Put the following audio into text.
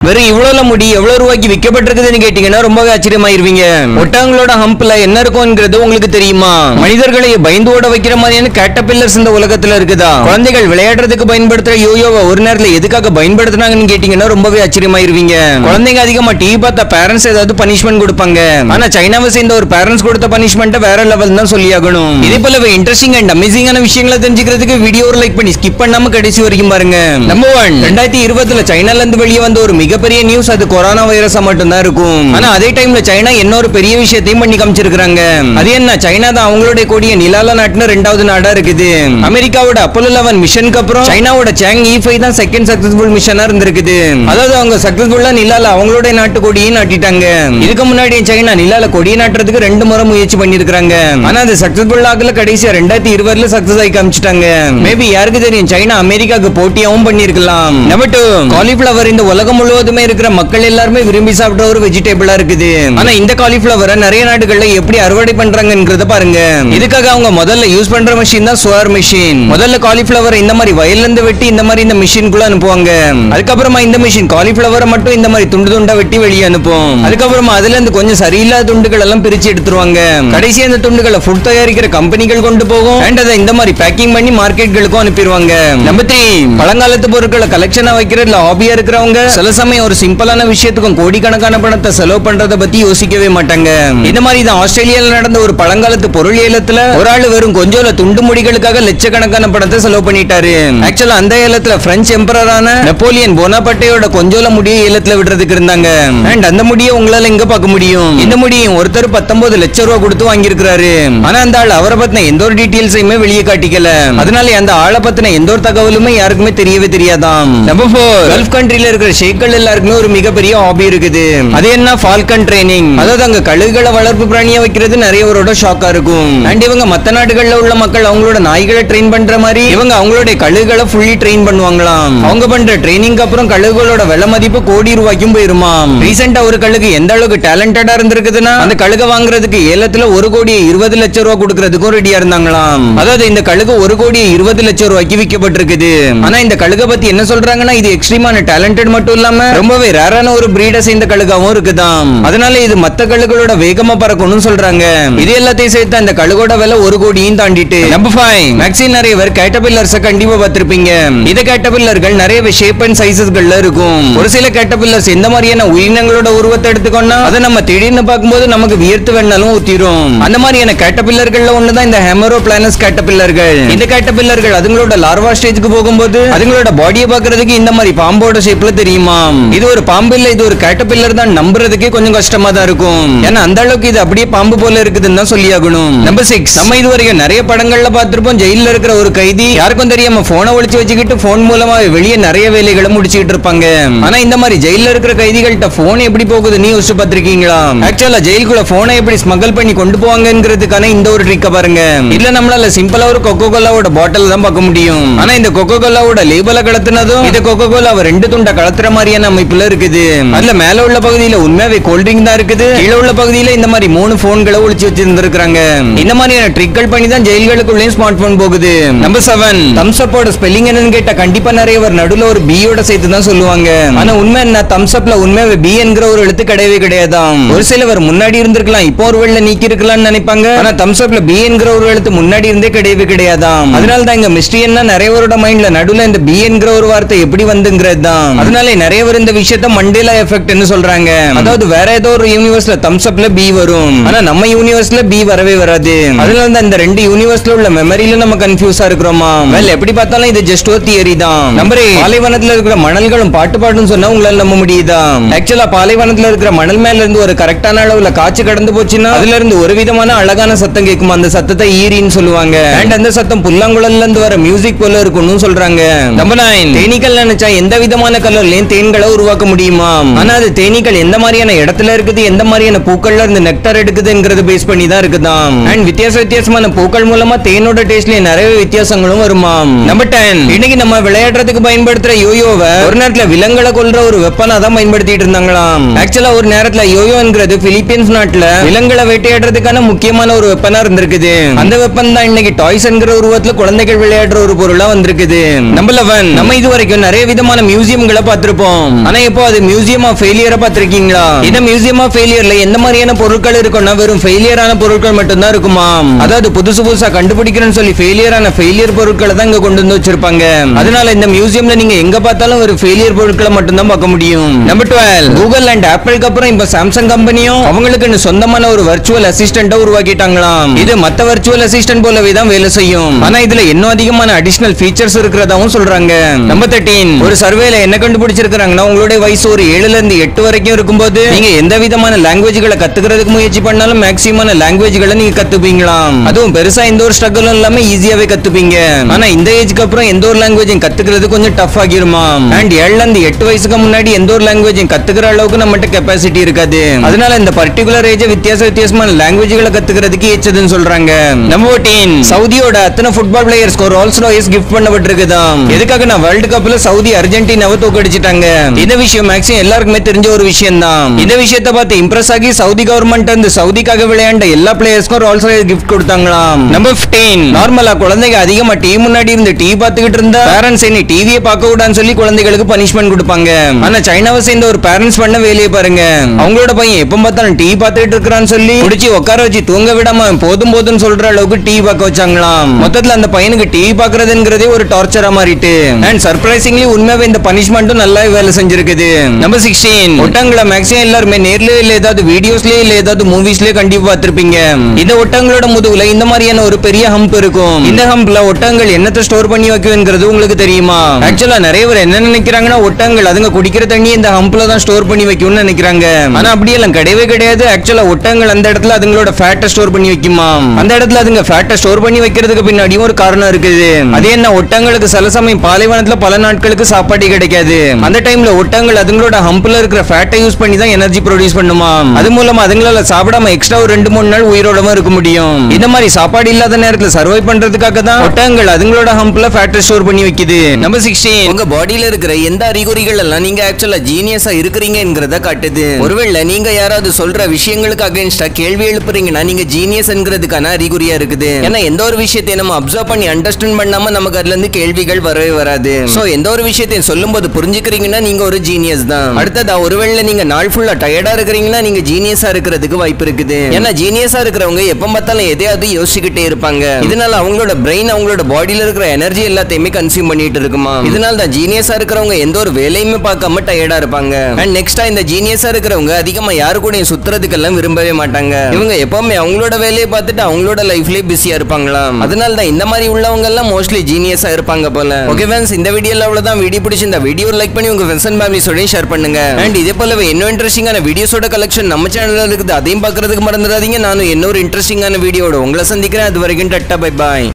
வெறும் இவ்வளவு முடி எவ்வளவு ரூபாய்க்கு விற்கப்பட்டிருக்குதுன்னு கேட்டீங்கன்னா ரொம்பவே ஆச்சரியமாயிருவீங்க ஒட்டகங்களோட ஹம்ப்ல என்ன இருக்கும்ங்கிறது உங்களுக்கு தெரியுமா மனிதர்களை பயந்து ஓட வைக்கிற மாதிரியான கேட்டபில்லர்ஸ் இந்த உலகத்துல இருக்குதா குழந்தைகள் விளையாடுறதுக்கு பயன்படுத்துற யோயோவை ஒரு நேரத்துல எதுக்காக பயன்படுத்துனாங்கன்னு கேட்டீங்கன்னா ரொம்பவே ஆச்சரியமாயிருவீங்க குழந்தைங்க அதிகமா டிவி பார்த்த பேரண்ட்ஸ் ஏதாவது பனிஷ்மெண்ட் கொடுப்பாங்க ஆனா சைனாவை சேர்ந்த ஒரு பேரண்ட்ஸ் கொடுத்த பனிஷ்மெண்ட் வேற லெவல் தான் சொல்லி ஆகணும் இதே போலவே இன்ட்ரெஸ்டிங் அண்ட் அமேசிங்கான விஷயங்களை தெரிஞ்சுக்கிறதுக்கு வீடியோ லைக் பண்ணி ஸ்கிப் பண்ணாம கடைசி வரைக்கும் பாருங்க நம்பர் ஒன் ரெண்டாயிரத்தி இருபதுல சைனால இருந்து வெளியே வந்த ஒரு மிகப்பெரிய நியூஸ் அது கொரோனா வைரஸா மட்டும் தான் இருக்கும் ஆனா அதே டைம்ல சைனா இன்னொரு பெரிய விஷயத்தையும் பண்ணி காமிச்சிருக்காங்க அது என்ன சைனா தான் அவங்களுடைய கொடிய நிலால நாட்டுல ரெண்டாவது நாடா இருக்குது அமெரிக்காவோட அப்போலோ லெவன் மிஷனுக்கு அப்புறம் சைனாவோட சாங் இ ஃபைவ் தான் செகண்ட் சக்சஸ்ஃபுல் மிஷனா இருந்திருக்குது அதாவது அவங்க சக்சஸ்ஃபுல்லா நிலால அவங்களுடைய நாட்டு கொடியை நாட்டிட்டாங்க இதுக்கு முன்னாடி சைனா நிலால கொடியை நாட்டுறதுக்கு ரெண்டு முறை முயற்சி பண்ணிருக்காங்க ஆனா அது சக்சஸ்ஃபுல் ஆகல கடைசியா ரெண்டாயிரத்தி இருபதுல சக்சஸ் ஆகி காமிச்சிட்டாங்க மேபி யாருக்கு தெரியும் சைனா அமெரிக்காக்கு போட்டியாவும் பண்ணிருக்கலாம் நம்பர் டூ காலிஃபிளவர் இந்த உலகம் முழுவதுமே இருக்கிற மக்கள் எல்லாருமே விரும்பி சாப்பிடுற ஒரு வெஜிடபிளா இருக்குது ஆனா இந்த காலிஃபிளவரை நிறைய நாடுகள்ல எப்படி அறுவடை பண்றாங்கன்றத பாருங்க இதுக்காக அவங்க முதல்ல யூஸ் பண்ற மிஷின் தான் சுவார் மிஷின் முதல்ல காலிஃபிளவர் இந்த மாதிரி வயல்ல இருந்து வெட்டி இந்த மாதிரி இந்த மிஷின்குள்ள அனுப்புவாங்க அதுக்கப்புறமா இந்த மிஷின் காலிஃபிளவரை மட்டும் இந்த மாதிரி துண்டு துண்டா வெட்டி வெளியே அனுப்பும் அதுக்கப்புறமா அதுல இருந்து கொஞ்சம் சரியில்லாத துண்டுகள் எல்லாம் பிரிச்சு எடுத்துருவாங்க கடைசி அந்த துண்டுகளை ஃபுட் தயாரிக்கிற கம்பெனிகள் கொண்டு போகும் அண்ட் அதை இந்த மாதிரி பேக்கிங் பண்ணி மார்க்கெட்களுக்கும் அனுப்பிடுவாங்க நம்பர் த்ரீ பழங்காலத்து பொருட்களை கலெக்ஷனா வைக்கிறதுல ஹாபியா இருக்கிறவங்க சில சமயம் ஒரு சிம்பிளான விஷயத்துக்கும் கோடிக்கணக்கான பணத்தை செலவு பண்றத பத்தி யோசிக்கவே மாட்டாங்க இந்த மாதிரி தான் ஆஸ்திரேலியால நடந்த ஒரு பழங்காலத்து பொருள் ஏலத்துல ஒரு ஆள் வெறும் கொஞ்சம் துண்டு முடிகளுக்காக லட்சக்கணக்கான பணத்தை செலவு பண்ணிட்டாரு ஆக்சுவலா அந்த ஏலத்துல பிரெஞ்சு எம்பரரான நெப்போலியன் போனாபட்டேயோட கொஞ்சோல முடியை ஏலத்துல விடுறதுக்கு இருந்தாங்க அண்ட் அந்த முடியை உங்களால எங்க பார்க்க முடியும் இந்த முடியும் ஒருத்தர் பத்தொன்பது லட்சம் ரூபாய் கொடுத்து வாங்கியிருக்கிறாரு ஆனா அந்த ஆள் அவரை பத்தின எந்த ஒரு டீட்டெயில்ஸையுமே வெளியே காட்டிக்கல அதனால அந்த ஆளை பத்தின எந்த ஒரு தகவலுமே யாருக்குமே தெரியவே தெரியாதாம் நம்பர் போர் கல்ஃப் கண்ட்ரில இருக்கிற ஷேக்கள் எல்லாருக்குமே ஒரு மிகப்பெரிய ஹாபி இருக்குது அது என்ன ஃபால்கன் ட்ரைனிங் அதாவது அங்க கழுகுகளை வளர்ப்பு பிராணியா வைக்கிறது நிறையவரோட ஷாக்கா இருக்கும் அண்ட் இவங்க மத்த நாடுகள்ல உள்ள மக்கள் அவங்களோட நாய்களை ட்ரெயின் பண்ற மாதிரி இவங்க அவங்களுடைய கழுகுகளை ஃபுல்லி ட்ரெயின் பண்ணுவாங்களாம் அவங்க பண்ற ட்ரைனிங் அப்புறம் கழுகுகளோட விலை மதிப்பு கோடி ரூபாய்க்கும் போயிருமாம் ரீசெண்டா ஒரு கழுகு எந்த அளவுக்கு டேலண்டடா இருந்திருக்குதுன்னா அந்த கழுகை வாங்குறதுக்கு ஏலத்துல ஒரு கோடி இருபது லட்சம் ரூபாய் கொடுக்கறதுக்கும் ரெடியா இருந்தாங்களாம் அதாவது இந்த கழுகு ஒரு கோடி இருபது லட்சம் ரூபாய்க்கு விற்கப்பட்டிருக்குது ஆனா இந்த கழுகை பத்தி என்ன சொல்றாங்கன்னா இது எக்ஸ்ட்ரீமான டேலண்டட் மட்டும் இல்லாம ரொம்பவே ரேரான ஒரு பிரீட சேர்ந்த கழுகாவும் இருக்குதாம் அதனால இது மத்த கழுகுகளோட வேகமா பறக்கணும்னு சொல்றாங்க இது எல்லாத்தையும் சேர்த்து அந்த கழுகோட விலை ஒரு கோடியும் தாண்டிட்டு நம்பர் ஃபைவ் மேக்ஸின் நிறைய பேர் கேட்டபில்லர்ஸ் கண்டிப்பா பார்த்திருப்பீங்க இந்த கேட்டபில்லர்கள் நிறைய ஷேப் அண்ட் சைசஸ்கள்ல இருக்கும் ஒரு சில கேட்டபில்லர்ஸ் எந்த மாதிரியான உயிரினங்களோட உருவத்தை எடுத்துக்கோன்னா அதை நம்ம திடீர்னு பார்க்கும்போது நமக்கு வியர்த்து வேணாலும் ஊத்திரும் அந்த மாதிரியான கேட்டபில்லர்கள்ல ஒண்ணுதான் இந்த ஹெமரோ பிளானஸ் கேட்டபில்லர்கள் இந்த கேட்டபில்லர்கள் அதுங்களோட லார்வா ஸ்டேஜ்க்கு போகும்போது அதுங்களோட பாடியை பார்க்கிறதுக்கு இந்த மாதிரி பாம்போட ஷேப்ல தெரியுமா இது ஒரு பாம்பு இல்ல இது ஒரு கேட்டபில்லர் தான் நம்புறதுக்கே கொஞ்சம் கஷ்டமா தான் இருக்கும் ஏன்னா அந்த அளவுக்கு இது அப்படியே பாம்பு போல இருக்குதுன்னு தான் சொல்லி ஆகணும் நம்பர் சிக்ஸ் நம்ம இது வரைக்கும் நிறைய படங்கள்ல பார்த்திருப்போம் ஜெயில இருக்கிற ஒரு கைதி யாருக்கும் தெரியாம போனை ஒளிச்சு வச்சுக்கிட்டு போன் மூலமா வெளியே நிறைய வேலைகளை முடிச்சுக்கிட்டு இருப்பாங்க ஆனா இந்த மாதிரி ஜெயில இருக்கிற கைதிகள்கிட்ட போன் எப்படி போகுது நீ யோசிச்சு பார்த்திருக்கீங்களா ஆக்சுவலா ஜெயிலுக்குள்ள போனை எப்படி ஸ்மகிள் பண்ணி கொண்டு போவாங்கங்கிறதுக்கான இந்த ஒரு ட்ரிக்க பாருங்க இல்ல நம்மளால சிம்பிளா ஒரு கொக்கோ கோலாவோட பாட்டில் தான் பார்க்க முடியும் ஆனா இந்த கொக்கோ கோலாவோட லேபலை கடத்தினதும் இந்த கொக்கோ கோலாவை ரெண்டு துண்டை கலத்துற மாதிரியான அமைப்புல இருக்குது அதுல மேல உள்ள பகுதியில உண்மையாவே கோல்ட் ட்ரிங்க் தான் இருக்குது கீழே உள்ள பகுதியில இந்த மாதிரி மூணு போன்களை ஒளிச்சு வச்சிருந்திருக்காங்க இந்த மாதிரியான ட்ரிக்கள் பண்ணி தான் ஜெயில்களுக்குள்ளேயும் ஸ்மார்ட் போன் போகுது நம்பர் செவன் தம்ஸ் அப்போட ஸ்பெல்லிங் என்னன்னு கேட்டா கண்டிப்பா நிறைய பேர் நடுவுல ஒரு பியோட சேர்த்து தான் சொல்லுவாங்க ஆனா உண்மை என்ன தம்ஸ் அப்ல உண்மையாவே பி என்கிற ஒரு எழுத்து கிடையவே கிடையாதாம் ஒரு சிலவர் முன்னாடி இருந்திருக்கலாம் இப்போ ஒரு வெள்ள நீக்கி இருக்கலாம்னு நினைப்பாங்க ஆனா தம்ஸ் அப்ல பி என்கிற ஒரு எழுத்து முன்னாடி இருந்தே கிடையவே கிடையாதாம் அதனால தான் இங்க மிஸ்ட்ரி என்ன நிறைய பேரோட மைண்ட்ல நடுவுல இந்த பி என்கிற ஒரு வார்த்தை எப்படி வந்துங்கிறது தான் அதனால நிறைய பேர் இந்த விஷயத்த மண்டேலா எஃபெக்ட்னு சொல்றாங்க அதாவது வேற ஏதோ ஒரு யூனிவர்ஸ்ல தம்ஸ் அப்ல பி வரும் ஆனா நம்ம யூனிவர்ஸ்ல பி வரவே வராது அதனால தான் இந்த ரெண்டு யூனிவர்ஸ்ல உள்ள மெமரியில நம்ம கன்ஃபியூஸா இருக்கிறோமா வெல் எப்படி பார்த்தாலும் இது ஜஸ்ட் ஒரு தியரி தான் நம்பரே பாலைவனத்துல இருக்கிற மணல்களும் பாட்டு பாடுன்னு சொன்னா உங்களால நம்ப முடியுதா ஆக்சுவலா பாலைவனத்துல இருக்கிற மணல் மேல இருந்து ஒரு கரெக்டான அளவுல காய்ச்சி கடந்து போச்சுன்னா அதுல இருந்து ஒரு விதமான அழகான சத்தம் கேட்கும் அந்த சத்தத்தை ஈரின்னு சொல்லுவாங்க அண்ட் அந்த சத்தம் புல்லாங்குழல்ல இருந்து வர மியூசிக் போல இருக்கும்னு சொல்றாங்க நம்பர் நைன் தேனீக்கள் நினைச்சா எந்த விதமான கலர்லயும் தேன்களை உருவாக்க முடியுமா ஆனா அது தேனீக்கள் எந்த மாதிரியான இடத்துல இருக்குது எந்த மாதிரியான பூக்கள்ல இருந்து நெக்டர் எடுக்குதுங்கிறது பேஸ் பண்ணி தான் இருக்குதாம் அண்ட் வித்தியாச வித்தியாசமான பூக்கள் மூலமா தேனோட டேஸ்ட்ல நிறைய வித்தியாசங்களும் வருமாம் நம்பர் டென் இன்னைக்கு நம்ம விளையாடுறதுக்கு பயன்படுத்துற யோயோவை ஒரு நேரத்துல விலங்குகளை கொல்ற ஒரு வெப்பனா தான் பயன்படுத்திட்டு இருந்தாங்களாம் ஆக்சுவலா ஒரு நேரத்துல யோயோங்கிறது பிலிப்பீன்ஸ் நாட்டுல விலங்குகளை வேட்டையாடுறதுக்கான முக்கியமான ஒரு வெப்பனா இருந்திருக்குது அந்த வெப்பன் தான் இன்னைக்கு டாய்ஸ் என்கிற உருவத்துல குழந்தைகள் விளையாடுற ஒரு பொருளா வந்திருக்குது நம்பர் லெவன் நம்ம இது வரைக்கும் நிறைய விதமான மியூசியம்களை பார்த்திருப்போம் ஆனா இப்போ அது மியூசியம் ஆஃப் ஃபெயிலியரை பார்த்திருக்கீங்களா இந்த மியூசியம் ஆஃப் ஃபெயிலியர்ல எந்த மாதிரியான பொருட்கள் இருக்கும்னா வெறும் ஃபெயிலியரான பொருட்கள் மட்டும்தான் இருக்குமா அதாவது புதுசு புதுசா கண்டுபிடிக்கிறேன்னு சொல்லி ஃபெயிலியரான ஃபெயிலியர் பொருட்களை தான் இங்க கொண்டு வந்து வச்சிருப்பாங்க அதனால இந்த மியூசியம்ல நீங்க எங்க பார்த்தாலும் ஒரு ஃபெயிலியர் பொருட்களை மட்டும்தான் பார்க்க முடியும் நம்பர் டுவெல் கூகுள் அண்ட் ஆப்பிளுக்கு அப்புறம் இப்ப சாம்சங் கம்பெனியும் அவங்களுக்குன்னு சொந்தமான ஒரு வர்ச்சுவல் அசிஸ்டன்ட்டை உருவாக்கிட்டாங்களாம் இது மத்த வர்ச்சுவல் அசிஸ்டன்ட் போலவே தான் வேலை செய்யும் ஆனா இதுல இன்னும் அதிகமான அடிஷனல் ஃபீச்சர்ஸ் இருக்கிறதாவும் சொல்றாங்க நம்பர் தேர்ட்டீன் ஒரு சர்வேல என்ன கண்டுபிடிச்சிருக்காங்கன்னா உங்களுடைய வயசு ஒரு ஏழுல இருந்து எட்டு வரைக்கும் இருக்கும்போது நீங்க எந்த விதமான லாங்குவேஜ்களை கத்துக்கிறதுக்கு முயற்சி பண்ணாலும் மேக்ஸிமான லாங்குவேஜ்களை நீங்க கத்துப்பீங்களாம் அதுவும் பெருசா எந்த ஒரு ஸ்ட்ரகிளும் இல்லாம ஈஸியாவே கத்துப்பீங்க ஆனா இந்த ஏஜ்க்கு அப்புறம் எந்த ஒரு லாங்குவேஜும் கத்துக்கிறது கொஞ்சம் டஃப் ஆகிருமா அண்ட் ஏழுல இருந்து எட்டு வயசுக்கு முன்னாடி எந்த ஒரு லாங்குவேஜும் கத்துக்கிற அளவுக்கு நம்மகிட்ட கெப்பாசிட்டி இருக்காது அதனால இந்த பர்டிகுலர் ஏஜ் வித்தியாச வித்தியாசமான லாங்குவேஜ்களை கத்துக்கிறதுக்கு ஏச்சதுன்னு சொல்றாங்க நம்பர் 14 சவுதியோட அத்தனை ஃபுட்பால் பிளேயர்ஸ்க்கு ஒரு ரோல்ஸ் ராய்ஸ் கிஃப்ட் பண்ணப்பட்டிருக்குதாம் எதுக்காக நான் வேர்ல்ட் கப்ல சவுதி அர்ஜென்டினாவை தோக்கடிச்சிட்டாங்க இந்த விஷயம் மேக்ஸிமம் எல்லாருக்குமே தெரிஞ்ச ஒரு விஷயம் தான் இந்த விஷயத்தை பார்த்து இம்ப்ரெஸ் ஆகி சவுதி கவர்மெண்ட் அந்த சவுதிக்காக விளையாண்ட எல்லா பிளேயர்ஸ்க்கும் ரோல்ஸ் ராய்ஸ் கிஃப்ட் கொடுத்தாங்களாம் நம்பர் 15 நார்மலா குழந்தைங்க அதிகமா டிவி முன்னாடி இருந்து டிவி பார்த்துக்கிட்டு இருந்தா பேரண்ட்ஸ் இனி டிவியை பார்க்க கூடாதுன்னு சொல்லி குழந்தைகளுக்கு பனிஷ்மெண்ட் கொடுப்பாங்க ஆனா சைனாவை சேர்ந்த ஒரு பேரண்ட்ஸ் பண்ண வேலையை பாருங்க அவங்களோட பையன் எப்ப பார்த்தாலும் டிவி பார்த்துட்டு இருக்கிறான்னு சொல்லி பிடிச்சி உட்கார வச்சு தூங்க விடாம அவன் போதும் போதும்னு சொல்ற அளவுக்கு டிவி பார்க்க வச்சாங்களாம் மொத்தத்துல அந்த பையனுக்கு டிவி பார்க்கறதுங்கிறதே ஒரு டார்ச்சரா மாறிட்டு அண்ட் சர்ப்ரைசிங்லி உண்மையாவே இந்த பனிஷ்மெண்ட்டும் நல்லா வேலை செஞ்சிருக்குது நம்பர் சிக்ஸ்டீன் ஒட்டங்களை மேக்ஸிமம் எல்லாருமே நேர்ல இல்ல ஏதாவது வீடியோஸ்லயே இல்ல ஏதாவது மூவிஸ்லயே கண்டிப்பா பார்த்திருப்பீங்க இந்த ஒட்டங்களோட முதுகுல இந்த மாதிரியான ஒரு பெரிய ஹம்ப் இருக்கும் இந்த ஹம்ப்ல ஒட்டங்கள் என்னத்தை ஸ்டோர் பண்ணி வைக்குங்கிறது உங்களுக்கு தெரியுமா ஆக்சுவலா நிறைய பேர் என்ன நினைக்கிறாங்கன்னா ஒட்டங்கள் அதுங்க குடிக்கிற தண்ணி இந்த ஹம்ப்ல தான் ஸ்டோர் பண்ணி வைக்கும்னு நினைக்கிறாங்க ஆனா அப்படியெல்லாம் கிடையவே கிடையாது ஆக்சுவலா ஒட்டங்கள் அந்த இடத்துல அதுங்களோட ஃபேட்டை ஸ்டோர் பண்ணி வைக்குமா அந்த இடத்துல அதுங்க ஃபேட்டை ஸ்டோர் பண்ணி வைக்கிறதுக்கு பின்னாடியும் ஒரு காரணம் இருக்குது அது என்ன ஒட்டங்களுக்கு சில சமயம் பாலைவனத்துல பல நாட்களுக்கு சாப்பாடு கிடைக்காது அந்த டைம்ல ஒட்டங்கள் அதுங்களோட ஹம்ப்ல இருக்கிற ஃபேட்டை யூஸ் பண்ணி தான் எனர்ஜி ப்ரொடியூஸ் பண்ணுமா அது மூலமா அதுங்களால சாப்பிடாம எக்ஸ்ட்ரா ஒரு ரெண்டு மூணு நாள் உயிரோடவும் இருக்க முடியும் இந்த மாதிரி சாப்பாடு இல்லாத நேரத்துல சர்வை பண்றதுக்காக தான் ஒட்டங்கள் அதுங்களோட ஹம்ப்ல ஃபேட்டை ஸ்டோர் பண்ணி வைக்குது நம்பர் சிக்ஸ்டீன் உங்க பாடியில இருக்கிற எந்த அறிகுறிகள் எல்லாம் நீங்க ஆக்சுவலா ஜீனியஸா இருக்கிறீங்கிறத காட்டுது ஒருவேளை நீங்க யாராவது சொல்ற விஷயங்களுக்கு அகைன்ஸ்டா கேள்வி எழுப்புறீங்கன்னா நீங்க ஜீனியஸ்ங்கிறதுக்கான அறிகுறியா இருக்குது ஏன்னா எந்த ஒரு விஷயத்தையும் நம்ம அப்சர்வ் பண்ணி அண்டர்ஸ்டாண்ட் பண்ணாம நமக்கு அதுல இருந்து கேள்விகள் வரவே வராது சோ எந்த ஒரு விஷயத்தையும் சொல்லும் போது புரிஞ்சுக்கிறீங்கன்னா நீங்க ஒரு ஜீனியஸ் தான் அடுத்ததா ஒருவேளை நீங்க நாள் ஃபுல்லா டயர்டா இருக்கிறீங்கன்னா நீங்க ஜீனியஸா இருக்கிறதுக்கு வாய்ப்பு இருக்குது ஏன்னா ஜீனியஸா இருக்கிறவங்க எப்ப பார்த்தாலும் எதையாவது யோசிச்சுக்கிட்டே இருப்பாங்க இதனால அவங்களோட பிரெயின் அவங்களோட பாடியில இருக்கிற எனர்ஜி எல்லாத்தையுமே கன்சியூம் பண்ணிட்டு இருக்குமா இதனால தான் ஜீனியஸா இருக்கிறவங்க எந்த ஒரு வேலையுமே பார்க்காம டயர்டா இருப்பாங்க அண்ட் நெக்ஸ்டா இந்த ஜீனியஸா இருக்கிறவங்க அதிகமா யாரு கூடயும் சுத்துறதுக்கெல்லாம் விரும்பவே மாட்டாங்க இவங்க எப்பவுமே அவங்களோட வேலையை பார்த்துட்டு அவங்களோட லைஃப்லயே பிஸியா இருப்பாங்களாம் அதனால தான் இந்த மாதிரி உள்ளவங்க எல்லாம் மோஸ்ட்லி ஜீனியஸா இருப்பாங்க போல ஓகே ஃப்ரெண்ட்ஸ் இந்த வீடியோல அவ்வளவுதான் வீடியோ பிடிச்சி இந்த வீடியோ லைக் பண்ணி உங்க ஃப்ரெண்ட்ஸ் அண்ட் ஃபேமிலிஸோட ஷேர் பண்ணுங்க அண்ட் இதே போலவே இன்னும் இன்ட்ரெஸ்டிங்கான வீடியோஸோட கலெக்ஷன் நம்ம சேனல்ல இருக்குது அதையும் பார்க்கறதுக்கு மறந்துடாதீங்க நானும் இன்னொரு இன்ட்ரெஸ்டிங்கான வீடியோட உங்களை சந்திக்கிறேன் அது வரைக்கும் டட்டா பை பாய்